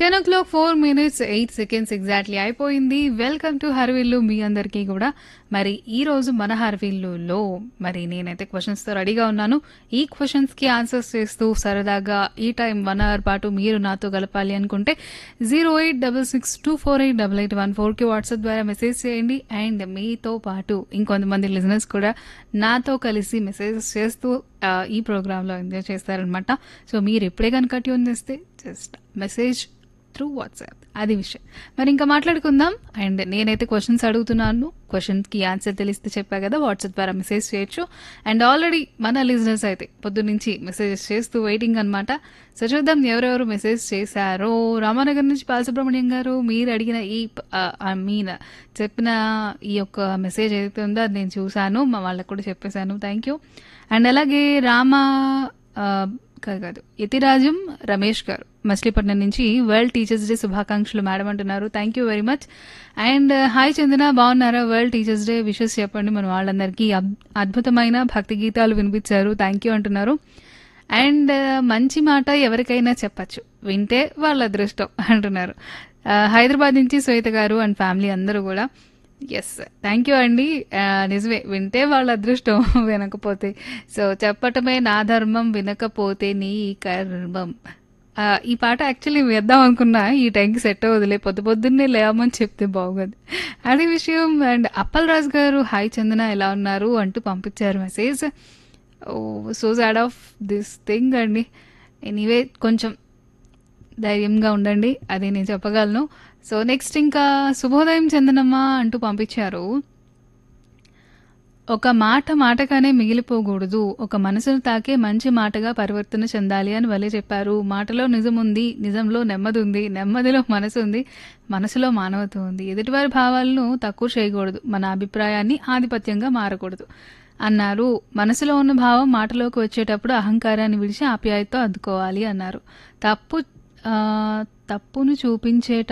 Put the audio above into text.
ten o'clock four minutes eight seconds exactly అయిపోయింది welcome to హర్విల్లు మీ అందరికీ కూడా మరి ఈ రోజు మన హర్విల్లులో మరి నేనైతే క్వశ్చన్స్తో రెడీగా ఉన్నాను ఈ క్వశ్చన్స్కి ఆన్సర్స్ చేస్తూ సరదాగా ఈ టైం వన్ అవర్ పాటు మీరు నాతో గలపాలి అనుకుంటే zero eight double six two four eight double eight one ఫోర్కి వాట్సాప్ ద్వారా మెసేజ్ చేయండి అండ్ మీతో పాటు ఇంకొంతమంది లిజనర్స్ కూడా నాతో కలిసి మెసేజెస్ చేస్తూ ఆ, ఈ ప్రోగ్రాంలో ఎంజాయ్ చేస్తారనమాట సో మీరు ఎప్పుడే కనుక ట్యూన్ చేస్తే జస్ట్ మెసేజ్ త్రూ వాట్సాప్ అది విషయం మరి ఇంకా మాట్లాడుకుందాం అండ్ నేనైతే క్వశ్చన్స్ అడుగుతున్నాను క్వశ్చన్కి ఆన్సర్ తెలిస్తే చెప్పా కదా వాట్సాప్ ద్వారా మెసేజ్ చేయొచ్చు అండ్ ఆల్రెడీ మన లిజనర్స్ అయితే పొద్దు నుంచి మెసేజెస్ చేస్తూ వెయిటింగ్ అనమాట సో చూద్దాం ఎవరెవరు మెసేజ్ చేశారో రామానగర్ నుంచి బాలసుబ్రహ్మణ్యం గారు మీరు అడిగిన ఈ ఐ మీన్ చెప్పిన ఈ యొక్క మెసేజ్ ఏదైతే ఉందో అది నేను చూశాను మా వాళ్ళకు కూడా చెప్పేశాను థ్యాంక్ యూ అండ్ అలాగే రామ ఆ, కాదు కాదు యతిరాజం రమేష్ గారు మచిలీపట్నం నుంచి వరల్డ్ టీచర్స్ డే శుభాకాంక్షలు మేడం అంటున్నారు thank you very much and hi Chandana బాగున్నారా వరల్డ్ టీచర్స్ డే విషెస్ చెప్పండి మన వాళ్ళందరికీ అద్- అద్భుతమైన భక్తి గీతాలు వినిపించారు థ్యాంక్ యూ అంటున్నారు అండ్ మంచి మాట ఎవరికైనా చెప్పచ్చు వింటే వాళ్ళ అదృష్టం అంటున్నారు ఆ, హైదరాబాద్ నుంచి శ్వేత గారు అండ్ ఫ్యామిలీ అందరూ కూడా ఎస్ థ్యాంక్ యూ అండి ఆ, నిజమే వింటే వాళ్ళ అదృష్టం వినకపోతే సో చెప్పటమే నా ధర్మం వినకపోతే నీ కర్మం ఆ, ఈ పాట యాక్చువల్లీ వేద్దాం అనుకున్నా ఈ టైంకి సెట్ అవ్వదులే పొద్దు పొద్దున్నే లేవమని చెప్తే బాగోదు అదే విషయం అండ్ అప్పల్ రాజు గారు హాయ్ చందన ఎలా ఉన్నారు అంటూ పంపించారు message oh so sad of this thing అండి ఎనీవే కొంచెం ధైర్యంగా ఉండండి అది నేను చెప్పగలను సో నెక్స్ట్ ఇంకా శుభోదయం చందనమ్మ అంటూ పంపించారు ఒక మాట మాటగానే మిగిలిపోకూడదు ఒక మనసును తాకే మంచి మాటగా పరివర్తన చెందాలి అని వలే చెప్పారు మాటలో నిజం ఉంది నిజంలో నెమ్మది ఉంది నెమ్మదిలో మనసు ఉంది మనసులో మానవత్వం ఉంది ఎదుటివారి భావాలను తక్కువ చేయకూడదు మన అభిప్రాయాన్ని ఆధిపత్యంగా మారకూడదు అన్నారు మనసులో ఉన్న భావం మాటలోకి వచ్చేటప్పుడు అహంకారాన్ని విడిచి ఆప్యాయతతో అద్దుకోవాలి అన్నారు తప్పు ఆ, తప్పును చూపించేట